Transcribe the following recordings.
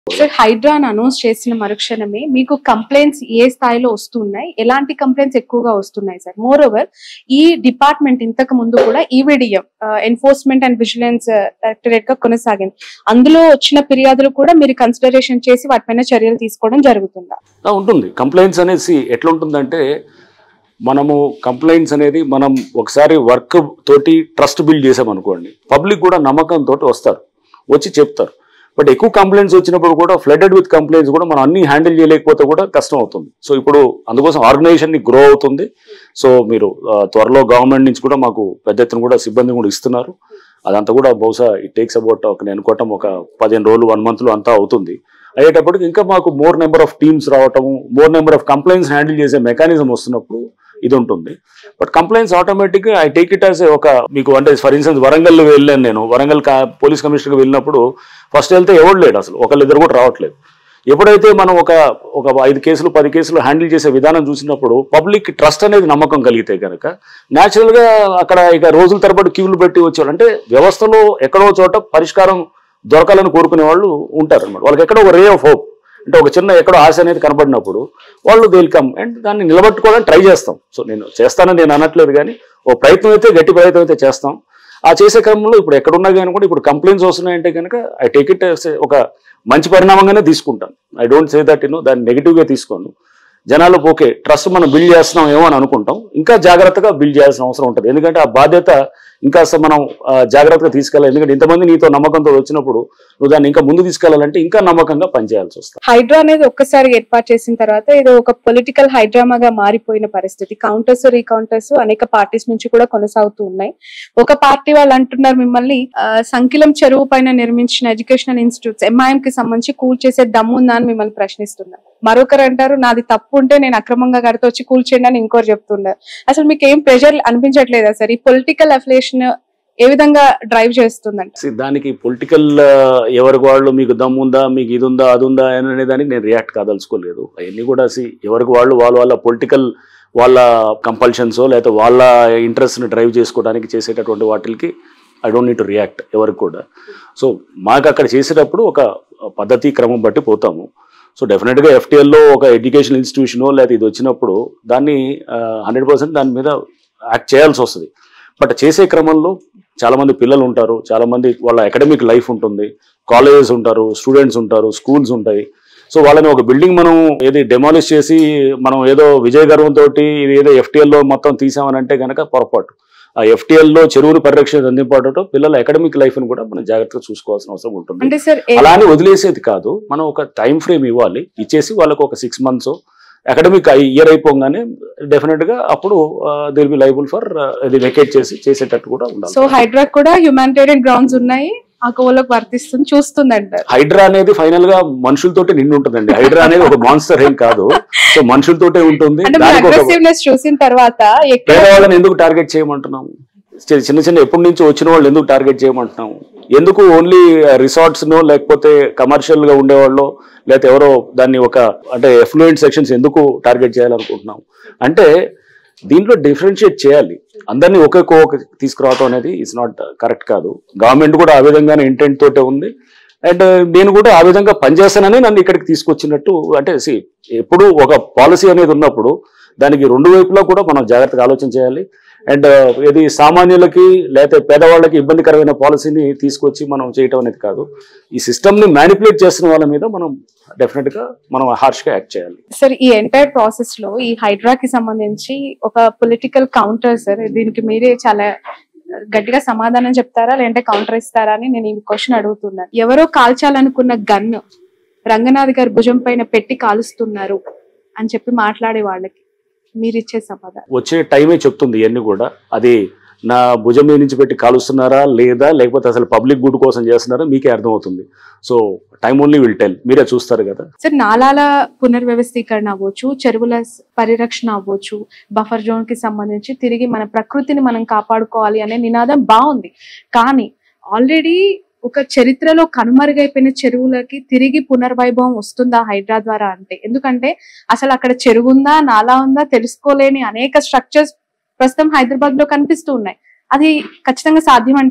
Sir Hydraa అని announce చేసిన మరుక్షణమే మీకు కంప్లైంట్స్ ఏ స్థాయిలో వస్తున్నాయి ఎలాంటి కంప్లైంట్స్ ఎక్కువగా వస్తున్నాయి సార్ మోర్ ఓవర్ ఈ డిపార్ట్మెంట్ ఇంతకు ముందు కూడా EVDM enforcement and vigilance directorate గా కొనసాగింది అందులో వచ్చిన ఫిర్యాదులు కూడా మీరు కన్సిడరేషన్ చేసి వాటిపైన చర్యలు తీసుకోవడం జరుగుతుందా ఆ, ఉంటుంది కంప్లైంట్స్ అనేసి ఎట్లా ఉంటుందంటే మనము కంప్లైంట్స్ అనేది మనం ఒకసారి వర్క్ తోటి ట్రస్ట్ బిల్డ్ చేసామనుకోండి పబ్లిక్ కూడా నమ్మకంతో వస్తారు వచ్చి చెప్తారు బట్ ఎక్కువ కంప్లైంట్స్ వచ్చినప్పుడు కూడా ఫ్లడెడ్ విత్ కంప్లైంట్స్ కూడా మనం అన్ని హ్యాండిల్ చేయలేకపోతే కూడా కష్టం అవుతుంది సో ఇప్పుడు అందుకోసం ఆర్గనైజేషన్ ని గ్రో అవుతుంది సో మీరు ఆ, త్వరలో గవర్నమెంట్ నుంచి కూడా మాకు పెద్ద ఎత్తున కూడా సిబ్బంది కూడా ఇస్తున్నారు అదంతా కూడా బహుశా ఇట్ టేక్స్ అబౌట్ ఒక నేను అనుకోవటం ఒక పదిహేను రోజులు వన్ మంత్లో అంతా అవుతుంది అయ్యేటప్పటికి ఇంకా మాకు మోర్ నెంబర్ ఆఫ్ టీమ్స్ రావటము more number of complaints handle చేసే మెకానిజం వస్తున్నప్పుడు ఇది ఉంటుంది but complaints automatic I take it as ఒక మీకు అంటే ఫర్ ఇన్స్టెన్స్ వరంగల్ వెళ్ళాను నేను వరంగల్ పోలీస్ కమిషనర్కి వెళ్ళినప్పుడు ఫస్ట్ వెళ్తే ఎవరు లేడు అసలు ఒకళ్ళిద్దరు కూడా రావట్లేదు ఎప్పుడైతే మనం ఒక ఒక ఐదు కేసులు పది కేసులు హ్యాండిల్ చేసే విధానం చూసినప్పుడు పబ్లిక్ ట్రస్ట్ అనేది నమ్మకం కలిగితే కనుక న్యాచురల్ గా అక్కడ ఇక రోజుల తరబడి క్యూలు పెట్టి వచ్చేవాళ్ళు అంటే వ్యవస్థలో ఎక్కడో చోట పరిష్కారం దొరకాలని కోరుకునే వాళ్ళు ఉంటారు అనమాట వాళ్ళకి ఎక్కడో ఒక రే ఆఫ్ హోప్ అంటే ఒక చిన్న ఎక్కడో ఆశ అనేది కనబడినప్పుడు వాళ్ళు వెల్కమ్ అండ్ దాన్ని నిలబెట్టుకోవడానికి ట్రై చేస్తాం సో నేను చేస్తానని నేను అనట్లేదు కానీ ఓ ప్రయత్నం అయితే గట్టి ప్రయత్నం అయితే చేస్తాం ఆ చేసే క్రమంలో ఇప్పుడు ఎక్కడున్నా కానీ కూడా ఇప్పుడు కంప్లైంట్స్ వస్తున్నాయంటే కనుక ఐ టేక్ ఇట్ ఒక మంచి పరిణామంగానే తీసుకుంటాను I don't say that you know దాన్ని నెగిటివ్గా తీసుకోను జనాలు ఓకే ట్రస్ట్ మనం బిల్డ్ చేస్తున్నాం ఏమో అని అనుకుంటాం ఇంకా జాగ్రత్తగా బిల్డ్ చేయాల్సిన అవసరం ఉంటుంది ఎందుకంటే ఆ బాధ్యత ఇంకా అసలు మనం ఆ, జాగ్రత్తగా తీసుకెళ్ళాలి ఎందుకంటే ఇంతమంది నీతో నమ్మకంతో వచ్చినప్పుడు నువ్వు దాన్ని ఇంకా ముందు తీసుకెళ్లాలంటే ఇంకా నమ్మకంగా పనిచేయాల్సి వస్తుంది హైడ్రా అనేది ఒక్కసారి ఏర్పాటు చేసిన తర్వాత ఇది ఒక పొలిటికల్ హైడ్రామాగా మారిపోయిన పరిస్థితి కౌంటర్స్ రీకౌంటర్స్ అనేక పార్టీస్ నుంచి కూడా కొనసాగుతూ ఉన్నాయి ఒక పార్టీ వాళ్ళు అంటున్నారు మిమ్మల్ని ఆ, సంకిలం చెరువు పైన నిర్మించిన ఎడ్యుకేషనల్ ఇన్స్టిట్యూట్స్ ఎంఐఎం కి సంబంధించి కూల్ చేసే దమ్ము ఉందా అని మిమ్మల్ని ప్రశ్నిస్తున్నారు మరొకరు అంటారు నాది తప్పు ఉంటే నేను అక్రమంగా కడితే వచ్చి కూల్ చేయండి అని ఇంకోరు చెప్తున్నారు అసలు మీకు ఏం ప్రెషర్ అనిపించట్లేదా సార్ ఈ పొలిటికల్ అఫిలియేషన్ ఏ విధంగా డ్రైవ్ చేస్తుందంట See, దానికి పొలిటికల్ ఎవరికి వాళ్ళు మీకు దమ్ము ఉందా మీకు ఇది ఉందా అది ఉందా అని అనే దానికి నేను రియాక్ట్ కాదలుచుకోలేదు అవన్నీ కూడా సి ఎవరికి వాళ్ళు వాళ్ళ వాళ్ళ పొలిటికల్ వాళ్ళ కంపల్షన్స్ లేకపోతే వాళ్ళ ఇంట్రెస్ట్ని డ్రైవ్ చేసుకోవడానికి చేసేటటువంటి వాటికి I don't need to react ఎవరికి కూడా సో మాకు అక్కడ చేసేటప్పుడు ఒక పద్ధతి క్రమం బట్టి పోతాము సో డెఫినెట్గా ఎఫ్టీఎల్లో ఒక ఎడ్యుకేషన్ ఇన్స్టిట్యూషనో లేకపోతే ఇది వచ్చినప్పుడు దాన్ని హండ్రెడ్ పర్సెంట్ దాని మీద యాక్ట్ చేయాల్సి వస్తుంది బట్ చేసే క్రమంలో చాలా మంది పిల్లలు ఉంటారు చాలా మంది వాళ్ళ అకాడమిక్ లైఫ్ ఉంటుంది కాలేజెస్ ఉంటారు స్టూడెంట్స్ ఉంటారు స్కూల్స్ ఉంటాయి సో వాళ్ళని ఒక బిల్డింగ్ మనం ఏది డెమాలిష్ చేసి మనం ఏదో విజయ గర్వంతో ఇది ఏదో FTL లో మొత్తం తీసామని అంటే కనుక పొరపాటు ఆ FTL లో చెరువును పరిరక్షణ అందింపడటం పిల్లల అకాడమిక్ లైఫ్ ని కూడా మనం జాగ్రత్తగా చూసుకోవాల్సిన అవసరం ఉంటుంది అంటే సార్ అలా అని వదిలేసేది కాదు మనం ఒక టైం ఫ్రేమ్ ఇవ్వాలి ఇచ్చేసి వాళ్ళకు ఒక సిక్స్ మంత్స్ అకాడమిక్ ఇయర్ అయిపోగానే డెఫినెట్ గా అప్పుడు దిల్ బి లైబుల్ ఫర్ ఇది వెకేట్ చేసి చేసేటట్టు కూడా ఉండాలి సో హైడ్రా కూడా హ్యూమానిటేరియన్ గ్రౌండ్స్ ఉన్నాయి ఆ కోవలోకి వర్తిస్తుంది చూస్తుంది అంటారు హైడ్రా అనేది ఫైనల్ గా మనుషులతోటే నిండి ఉంటుందండి హైడ్రా అనేది ఒక మాన్స్టర్ ఏం కాదు సో మనుషులతోటే ఉంటుంది అంటే మీ దానికి ఒక అగ్రెసివ్నెస్ చూసిన తర్వాత ఎక్కడ పేదవాళ్ళని ఎందుకు టార్గెట్ చేయమంటున్నాము చి- చిన్న చిన్న ఎప్పటి నుంచి వచ్చిన వాళ్ళు ఎందుకు టార్గెట్ చేయమంటున్నాము ఎందుకు ఓన్లీ రిసార్ట్స్ నో లేకపోతే కమర్షియల్ గా ఉండేవాళ్ళు లేకపోతే ఎవరో దాన్ని ఒక అంటే ఎఫ్లూయెంట్ సెక్షన్స్ ఎందుకు టార్గెట్ చేయాలనుకుంటున్నాం అంటే దీంట్లో డిఫరెన్షియేట్ చేయాలి అందరినీ ఒకే కోవకు తీసుకురావటం అనేది ఇట్స్ నాట్ కరెక్ట్ కాదు గవర్నమెంట్ కూడా ఆ విధంగానే ఇంటెంట్ తోటే ఉంది అండ్ నేను కూడా ఆ విధంగా పనిచేస్తానని నన్ను ఇక్కడికి తీసుకొచ్చినట్టు అంటే సి ఎప్పుడు ఒక పాలసీ అనేది ఉన్నప్పుడు దానికి రెండు వైపులా కూడా మనం జాగ్రత్తగా ఆలోచన చేయాలి అండ్ ఇది సామాన్యులకి లేకపోతే పేదవాళ్ళకి ఇబ్బందికరమైన పాలసీని తీసుకొచ్చి మనం చేయటం అనేది కాదు ఈ సిస్టమ్ని మ్యానిపులేట్ చేస్తున్న వాళ్ళ మీద మనం డెఫినెట్గా మనం హార్ష్గా యాక్ట్ చేయాలి సార్ ఈ ఎంటైర్ ప్రాసెస్ లో ఈ హైడ్రా కి సంబంధించి ఒక పొలిటికల్ కౌంటర్ సార్ దీనికి మీరే చాలా గట్టిగా సమాధానం చెప్తారా లేదంటే కౌంటర్ ఇస్తారా అని నేను ఈ క్వశ్చన్ అడుగుతున్నాను ఎవరో కాల్చాలనుకున్న గన్ రంగనాథ్ గారి భుజం పైన పెట్టి కాలుస్తున్నారు అని చెప్పి మాట్లాడే వాళ్ళకి మీరు ఇచ్చే సమాధానం వచ్చే టైమే చెప్తుంది ఇవన్నీ కూడా అది నా భుజం మీద నుంచి పెట్టి కాలుస్తున్నారా లేదా లేకపోతే అసలు పబ్లిక్ గుడ్ కోసం చేస్తున్నారా మీకే అర్థమవుతుంది so time only will tell మీరే చూస్తారు కదా సార్ నాలాల పునర్వ్యవస్థీకరణ అవ్వచ్చు చెరువుల స్- పరిరక్షణ అవ్వచ్చు బఫర్ జోన్ కి సంబంధించి తిరిగి మన ప్రకృతిని మనం కాపాడుకోవాలి అనే నినాదం బాగుంది కానీ ఆల్రెడీ ఒక చరిత్రలో కనుమరుగైపోయిన చెరువులకి తిరిగి పునర్వైభవం వస్తుందా హైడ్రా ద్వారా అంటే ఎందుకంటే అసలు అక్కడ చెరువు ఉందా నాలా ఉందా తెలుసుకోలేని అనేక స్ట్రక్చర్స్ ప్రస్తుతం హైదరాబాద్ లో కనిపిస్తూ ఉన్నాయి అది ఖచ్చితంగా సాధ్యం అంటారా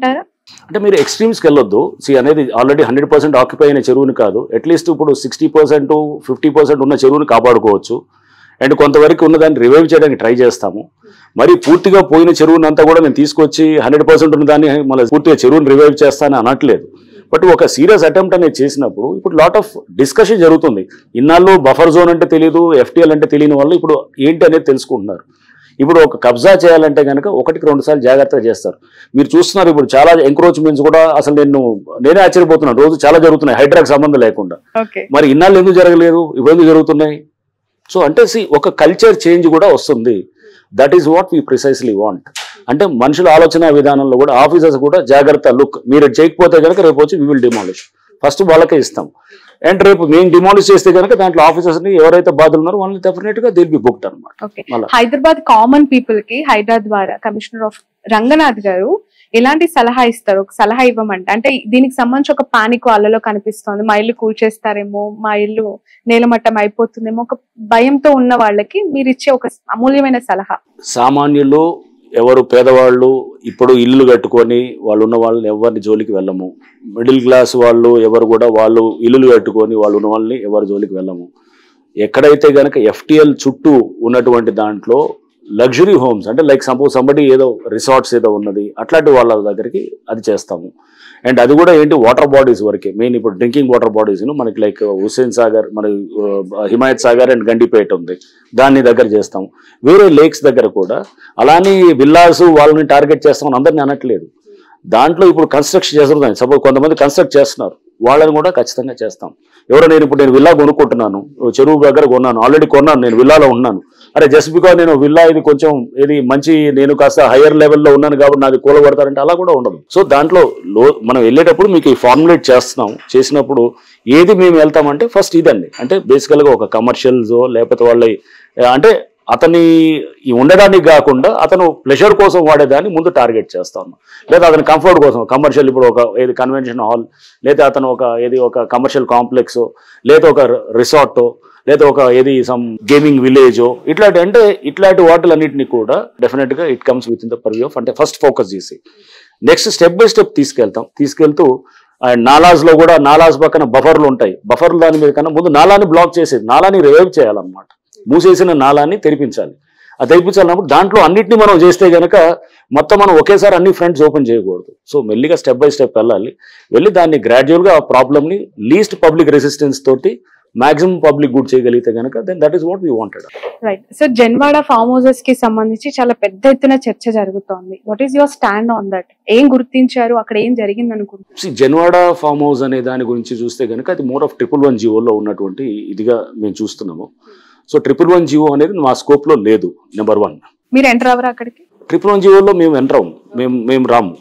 అంటే మీరు ఎక్స్ట్రీమ్స్కి వెళ్ళొద్దు సి అనేది ఆల్రెడీ హండ్రెడ్ పర్సెంట్ ఆక్యుపై అయిన చెరువుని కాదు అట్లీస్ట్ ఇప్పుడు సిక్స్టీ పర్సెంట్ ఫిఫ్టీ పర్సెంట్ ఉన్న చెరువుని కాపాడుకోవచ్చు అండ్ కొంతవరకు ఉన్నదాన్ని రివైవ్ చేయడానికి ట్రై చేస్తాము మరి పూర్తిగా పోయిన చెరువుని అంతా కూడా నేను తీసుకొచ్చి హండ్రెడ్ పర్సెంట్ ఉన్నదాన్ని మళ్ళీ పూర్తిగా చెరువుని రివైవ్ చేస్తానని అనట్లేదు బట్ ఒక సీరియస్ అటెంప్ట్ అనేది చేసినప్పుడు ఇప్పుడు లాట్ ఆఫ్ డిస్కషన్ జరుగుతుంది ఇన్నాళ్ళు బఫర్ జోన్ అంటే తెలియదు ఎఫ్టీఎల్ అంటే తెలియని వాళ్ళు ఇప్పుడు ఏంటి అనేది తెలుసుకుంటున్నారు ఇప్పుడు ఒక కబ్జా చేయాలంటే కనుక ఒకటికి రెండు సార్లు జాగ్రత్తగా చేస్తారు మీరు చూస్తున్నారు ఇప్పుడు చాలా ఎంక్రోచ్మెంట్స్ కూడా అసలు నేను నేనే ఆశ్చర్యపోతున్నాను రోజు చాలా జరుగుతున్నాయి హైడ్రాక్ సంబంధం లేకుండా ఓకే మరి ఇన్నాళ్ళు ఎందుకు జరగలేదు ఇప్పుడు ఎందుకు జరుగుతున్నాయి సో అంటే సి ఒక కల్చర్ చేంజ్ కూడా వస్తుంది that is what we precisely want అంటే మనుషుల ఆలోచన విధానంలో కూడా ఆఫీసర్స్ కూడా జాగ్రత్త లుక్ మీరు అది చేయకపోతే కనుక రేపు వచ్చి వీ విల్ డిమాలిష్ ఫస్ట్ వాళ్ళకే ఇస్తాం అండ్ రేపు మేము డిమాలిష్ చేస్తే కనుక దాంట్లో ఆఫీసర్స్ ని ఎవరైతే బాధలు ఉన్నారో వాళ్ళని డెఫినెట్ గా దిల్ బి బుక్డ్ అనమాట ఓకే మళ్ళా. హైదరాబాద్ కామన్ పీపుల్ కి హైదరాబాద్ ద్వారా కమిషనర్ ఆఫ్ రంగనాథ్ గారు ఎలాంటి సలహా ఇస్తారు ఒక సలహా ఇవ్వమంటే అంటే దీనికి సంబంధించి ఒక పానిక్ వాళ్ళలో కనిపిస్తోంది మా ఇల్లు కూల్చేస్తారేమో మా ఇల్లు నేలమట్టం అయిపోతుందేమో ఒక భయంతో ఉన్న వాళ్ళకి మీరు ఇచ్చే ఒక అమూల్యమైన సలహా సామాన్యులు ఎవరు పేదవాళ్ళు ఇప్పుడు ఇల్లు కట్టుకొని వాళ్ళు ఉన్న వాళ్ళని ఎవరిని జోలికి వెళ్ళము మిడిల్ క్లాస్ వాళ్ళు ఎవరు కూడా వాళ్ళు ఇల్లులు కట్టుకొని వాళ్ళు ఉన్న వాళ్ళని ఎవరి జోలికి వెళ్ళము ఎక్కడైతే గనక ఎఫ్టిఎల్ చుట్టూ ఉన్నటువంటి దాంట్లో లగ్జరీ హోమ్స్ అంటే లైక్ సపోజ్ సంబడి ఏదో రిసార్ట్స్ ఏదో ఉన్నది అట్లాంటి వాళ్ళ దగ్గరికి అది చేస్తాము అండ్ అది కూడా ఏంటి వాటర్ బాడీస్ వరకే మెయిన్ ఇప్పుడు డ్రింకింగ్ వాటర్ బాడీస్ మనకి లైక్ హుస్సేన్ సాగర్ మన ఆ, హిమాయత్ సాగర్ అండ్ గండిపేట ఉంది దాన్ని దగ్గర చేస్తాం వేరే లేక్స్ దగ్గర కూడా అలానే విల్లాస్ వాళ్ళని టార్గెట్ చేస్తామని అందరిని అనట్లేదు దాంట్లో ఇప్పుడు కన్స్ట్రక్షన్ చేస్తున్నాయి సపోజ్ కొంతమంది కన్స్ట్రక్ట్ చేస్తున్నారు వాళ్ళని కూడా ఖచ్చితంగా చేస్తాం ఎవరో నేను ఇప్పుడు నేను విల్లా కొనుక్కుంటున్నాను ఓ చెరువు దగ్గర కొన్నాను ఆల్రెడీ కొన్నాను నేను విల్లాలో ఉన్నాను అరే జస్ట్ బికాజ్ నేను విల్లా ఇది కొంచెం ఇది మంచి నేను కాస్త హైయర్ లెవెల్లో ఉన్నాను కాబట్టి నాది కూలబడతారంటే అలా కూడా ఉండదు సో దాంట్లో లో మనం వెళ్ళేటప్పుడు మీకు ఈ ఫార్ములేట్ చేస్తున్నాం చేసినప్పుడు ఏది మేము వెళ్తామంటే ఫస్ట్ ఇదండి అంటే బేసికల్గా ఒక కమర్షియల్స్ లేకపోతే వాళ్ళ అంటే అతని ఈ ఉండడానికి కాకుండా అతను ప్లెజర్ కోసం వాడేదాన్ని ముందు టార్గెట్ చేస్తాను లేదా అతని కంఫర్ట్ కోసం కమర్షియల్ ఇప్పుడు ఒక ఏది కన్వెన్షన్ హాల్ లేదా అతను ఒక ఏది ఒక కమర్షియల్ కాంప్లెక్స్ లేదా ఒక రిసార్ట్ లేదా ఒక ఏది సమ్ గేమింగ్ విలేజ్ ఇట్లాంటి అంటే ఇట్లాంటి వాటిలన్నింటినీ కూడా డెఫినెట్ గా it comes with in the purview of అంటే ఫస్ట్ ఫోకస్ చేసి నెక్స్ట్ స్టెప్ బై స్టెప్ తీసుకెళ్తాం తీసుకెళ్తూ అండ్ నాలాస్ లో కూడా నాలాస్ పక్కన బఫర్లు ఉంటాయి బఫర్లు దాని మీద కన్నా ముందు నాలాని బ్లాక్ చేసేది నాలాని రివైవ్ చేయాలన్నమాట మూసేసిన నాలాన్ని తెరిపించాలి ఆ తెరిపించాలన్నప్పుడు దాంట్లో అన్నిటిని మనం చేస్తే గనక మొత్తం మనం ఒకేసారి అన్ని ఫ్రంట్స్ ఓపెన్ చేయకూడదు సో మెల్లిగా స్టెప్ బై స్టెప్ వెళ్ళాలి వెళ్ళి దాన్ని గ్రాడ్యువల్గా ఆ ప్రాబ్లమ్ని లీస్ట్ పబ్లిక్ రెసిస్టెన్స్ తోటి మాక్సిమం పబ్లిక్ గుడ్ చేయగలిగితే కనుక then that is what we wanted right so Janwada farm houses కి సంబంధించి చాలా పెద్ద ఎత్తున చర్చ జరుగుతోంది what is your stand on that ఏం గుర్తించారు అక్కడ ఏం జరిగింది అనుకుంటున్నారు జన్వాడ ఫామ్ హౌస్ అనే దాని గురించి చూస్తే కనుక అది మోర్ ఆఫ్ ట్రిపుల్ వన్ జీవోలో ఉన్నటువంటి ఇదిగా మేము చూస్తున్నాము సో ట్రిపుల్ వన్ జీవో అనేది మా స్కోప్లో లేదు నెంబర్ వన్ మీరు ఎంటర్ అవ్వరా అక్కడికి ట్రిపుల్ వన్ జీవోలో మేము ఎంటర్ అవ్వం మేము మేము రాము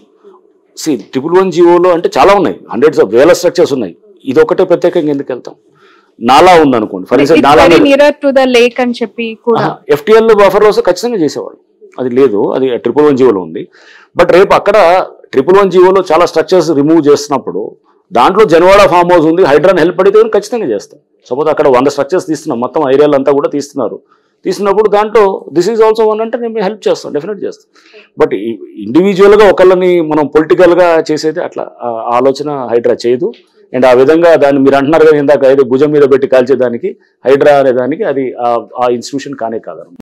సి ట్రిపుల్ వన్ జీవోలో అంటే చాలా ఉన్నాయి హండ్రెడ్స్ ఆఫ్ వేల స్ట్రక్చర్స్ ఉన్నాయి ఇది ఒకటే ప్రత్యేకంగా ఎందుకు వెళ్తాం నాలా ఉంది అనుకోండి ఫర్ ఎగ్జాంపుల్ నాలా నియర్ టు ద లేక్ అని చెప్పి కూడా ఎఫ్టిఎల్ బఫర్ వస్తే ఖచ్చితంగా చేసేవాళ్ళు అది లేదు అది ట్రిపుల్ వన్ జీవోలో ఉంది బట్ రేపు అక్కడ ట్రిపుల్ వన్ జీవోలో చాలా స్ట్రక్చర్స్ రిమూవ్ చేస్తున్నప్పుడు దాంట్లో జనవాడ ఫామ్ హౌస్ ఉంది హైడ్రాన్ హెల్ప్ పడితే కనుక ఖచ్చితంగా చేస్తాం సపోజ్ అక్కడ వంద స్ట్రక్చర్స్ తీస్తున్నాం మొత్తం ఏరియాలు అంతా కూడా తీస్తున్నారు తీసినప్పుడు దాంట్లో దిస్ ఈజ్ ఆల్సో వన్ అంటే నేను హెల్ప్ చేస్తాం డెఫినెట్ చేస్తాం బట్ ఇండివిజువల్గా ఒకళ్ళని మనం పొలిటికల్గా చేసేది అట్లా ఆ ఆలోచన హైడ్రా చేయదు అండ్ ఆ విధంగా దాన్ని మీరు అంటున్నారు కదా ఇందాక ఏదో భుజం మీద పెట్టి కాల్చేదానికి హైడ్రా అనే దానికి అది ఆ- ఆ ఇన్స్టిట్యూషన్ కానే కాదు